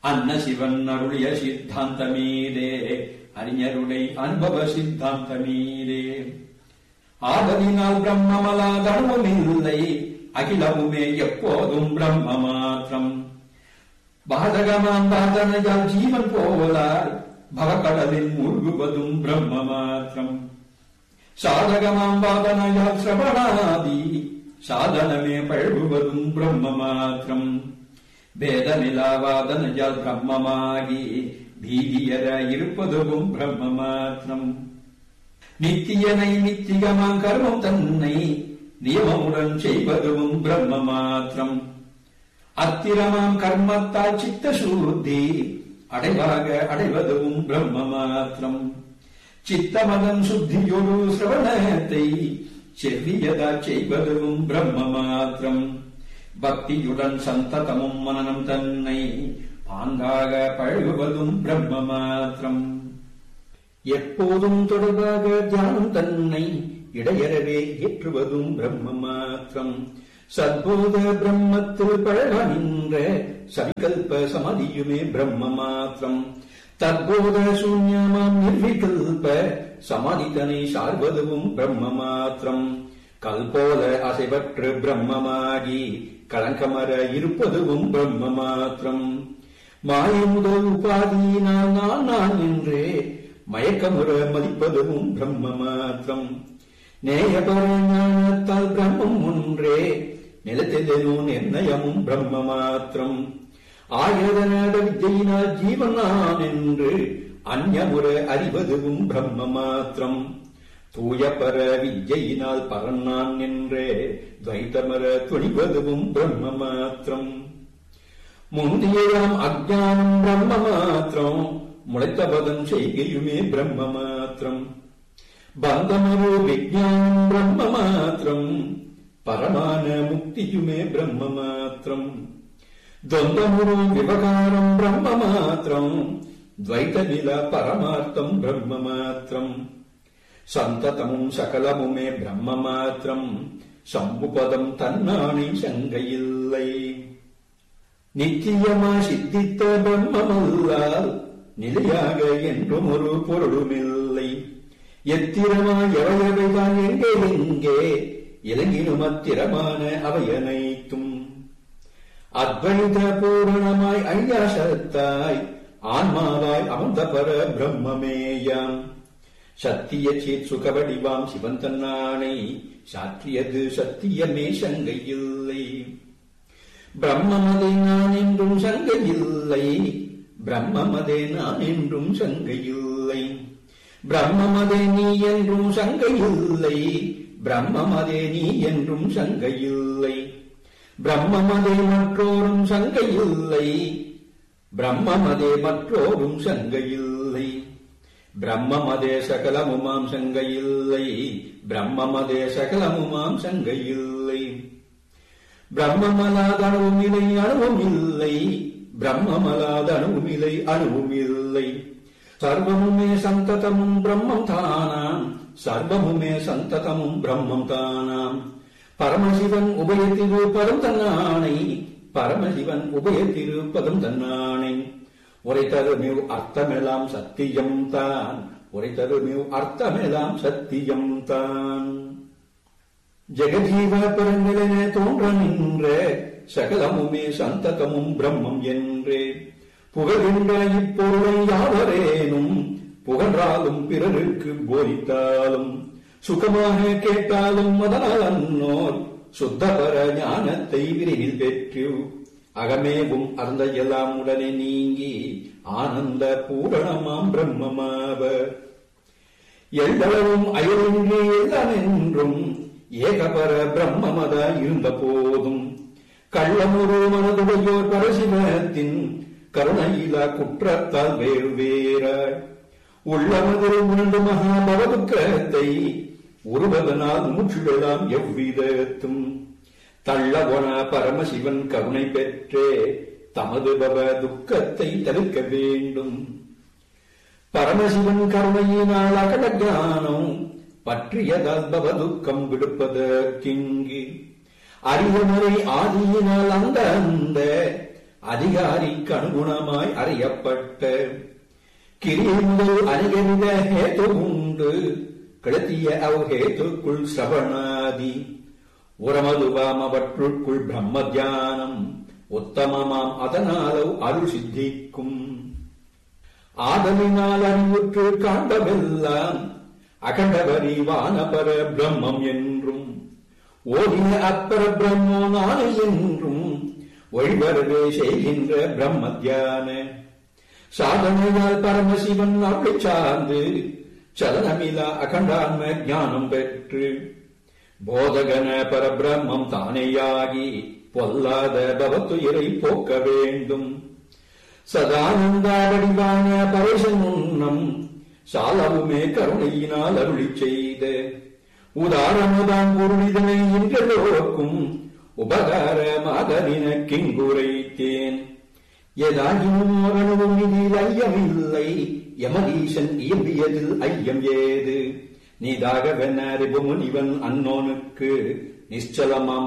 அன்ன சிவன் அருளிய சித்தாந்தமீதே அறிஞருடை அனுபவ சித்தாந்தமீதே ஆதலினால் பிரம்மமலாதனமும் இல்லை அகிலமுமே எப்போதும் பிரம்ம மாத்திரம் பாதகமாம் பாதனையால் ஜீவன் போவதால் பவக்கடலில் மூழ்குவதும் பிரம்ம மாத்திரம் சாதகமாம் வாதனையால் சிரவணாதி சாதனமே பழகுவதும் பிரம்ம மாத்திரம் வேதமிலா வாதனையால் பிரம்மமாகி பீதியர இருப்பதும் பிரம்ம மாத்திரம் நித்தியனை நித்தியமாம் கர்மம் தன்னை நியமமுடன் செய்வதும் பிரம்ம மாத்திரம் அத்திரமாம் கர்மத்தால் சித்த சூத்தி அடைவாக அடைவதும் பிரம்ம மாத்திரம் சித்தமதன் சுத்தியொரு சிரவணத்தை செவ்வியதா செய்வதும் பிரம்ம மாத்திரம் பக்தியுடன் சந்ததமும் மனனம் தன்னை பாங்காக பழகுவதும் பிரம்ம மாத்திரம் எப்போதும் தொடர்பாக தியானம் தன்னை இடையறவே ஏற்றுவதும் பிரம்ம மாத்திரம் சத்போத பிரம்மத்தில் பழக நின்ற சவிகல்ப சமதியுமே பிரம்ம மாத்திரம் தற்போத சூன்யமாம் நிர்விகல்ப சமாதிதனை சார்வதுவும் பிரம்ம மாத்திரம் கல்போல அசைவற்று பிரம்மமாகி களங்கமர இருப்பதுவும் பிரம்ம மாத்திரம் மாய முதல் உபாதியினால் நான் நான் என்றே மயக்கமுற மதிப்பதுவும் பிரம்ம மாத்திரம் நேயபர ஞானத்தால் பிரம்மம் ஒன்றே நிலத்திலோ நிர்ணயமும் பிரம்ம மாத்திரம் ஆயுதநாத வித்தையினால் ஜீவன் நான் என்று அந்யமுற அறிவதுவும் பிரம்ம மாத்திரம் தூயபர வித்யினால் பரன் நான் என்றே துவைத்தமர துணிவதுவும் பிரம்ம மாத்திரம் முந்தியாம் அஜானம் பிரம்ம மாத்திரம் முளைத்தபதம் செய்கையுமே பிரம்ம மாத்திரம் பந்தமரு விஜானம் பிரம்ம மாத்திரம் பரமான முக்தியுமே பிரம்ம மாத்திரம் ద్వంద్వమును వివకారం బ్రహ్మ మాత్రం ద్వైత నిల పరమార్థం బ్రహ్మ మాత్రం సంతతము సకలముమే బ్రహ్మ మాత్రం சம்புபதம் தன்னானை சங்கையில்லை நித்தியமா சித்தித்த பிரம்மமல்லால் நிலையாக என்றும் ஒரு பொருளுமில்லை எத்திரமா எவையவைதான் எங்கே எங்கே இலங்கினும் அத்திரமான அவையனைத்தும் அத்வைத பூரணமாய் ஐயாசத்தாய் ஆன்மாவாய் அமர்ந்த பர பிரம்மமேயாம் சத்திய சேத் சுகவடிவாம் சிவன் தன்னானை சாற்றியது சத்தியமே சங்கையில்லை பிரம்மமதே நான் என்றும் சங்கையில்லை பிரம்மமதே நான் என்றும் சங்கையில்லை பிரம்மமதே நீ என்றும் சங்கையில்லை பிரம்மமதே நீ என்றும் சங்கையில்லை பிரம்மமதே மற்றோரும் சங்கையில்லை பிரம்மமதே மற்றோரும் சங்கையில்லை பிரம்மமதே சகலமுமாம் சங்கையில்லை பிரம்மமதே சகலமுமாம் சங்கையில்லை பிரம்மமலாத அணுவும் இல்லை அணுவும் இல்லை பிரம்மமலாத அணுவும் இல்லை அணுவும் இல்லை சர்வமுமே சந்ததமும் பிரம்மம் தானாம் சர்வமுமே சந்ததமும் பிரம்மம் தானாம் பரமசிவன் உபயத்திரு பதம் தன்னானை பரமசிவன் உபயத்திரு பதம் தன்னானை உரைத்தருமிவ் அர்த்தமெல்லாம் சத்தியம் தான் உரைத்தருமிவ் அர்த்தமெல்லாம் சத்தியம் தான் ஜெகஜீவ பெருநிலனே தோன்ற நின்ற சகலமுமே சந்ததமும் பிரம்மம் என்றே புகழ்கின்ற இப்பொருளை யாவரேனும் புகன்றாலும் பிறருக்கு போதித்தாலும் சுகமாக கேட்டாலும் அதனால் அன்னோர் சுத்தபர ஞானத்தை விரைவில் பெற்று அகமேவும் அறந்த எல்லாம் உடனே நீங்கி ஆனந்த பூரணமாம் பிரம்மமாவர் எல்லளவும் அயலின்றி எல்லாம் என்றும் ஏகபர பிரம்மமத இருந்த போதும் கள்ளமுரு மனதுடையோர் பரசிவத்தின் கருணையிலா குற்றத்தால் வேறு வேறாய் உள்ளமதில் உணர்ந்து மகாபவதுக்கத்தை உருவதனால் மூச்சுடலாம் எவ்விதத்தும் தள்ளவன பரமசிவன் கருணை பெற்றே தமது பவ துக்கத்தை தவிர்க்க வேண்டும் பரமசிவன் கருணையினால் அகட ஞானம் பற்றியதால் பவ துக்கம் விடுப்பதற்கிங்கு அரியமறை ஆதியினால் அந்த அந்த அதிகாரிக்கு அனுகுணமாய் அறியப்பட்ட கிரியை முதல் அநேகவித ஹேது உண்டு கிளத்திய அவ் ஹேத்துக்குள் சிரவணாதி உரமதுவாம் அவற்றுக்குள் பிரம்ம தியானம் உத்தமமாம் அதனாலவ் அருள் சித்திக்கும் ஆதலினால் அறிவுற்று காண்டவெல்லாம் அகண்டவரி வானபர பிரம்மம் என்றும் ஓதிய அப்பர பிரம்மோ நானே என்றும் வழிபரவே செய்கின்ற பிரம்ம தியான சாதனையால் பரமசிவன் அவளை சார்ந்து சலனமிலா அகண்டான்ம ஞானம் பெற்று போதகன பரபிரம்மம் தானேயாகி பொல்லாத பவத்துயிரை போக்க வேண்டும் சதானந்த வடிவான பரேசன் உன்னம் சாலவுமே கருணையினால் அருளி செய்த உதாரணதான் பொருளிதனை இன்றெல்லோருக்கும் உபகாரமாக நினக்கிங்குரைத்தேன் எதாகினும் அகனவும் இதில் ஐயமில்லை யமதீசன் இயம்பியதில் ஐயம் ஏது நீதாகவென அறிவு முனிவன் அன்னோனுக்கு நிச்சலமாம்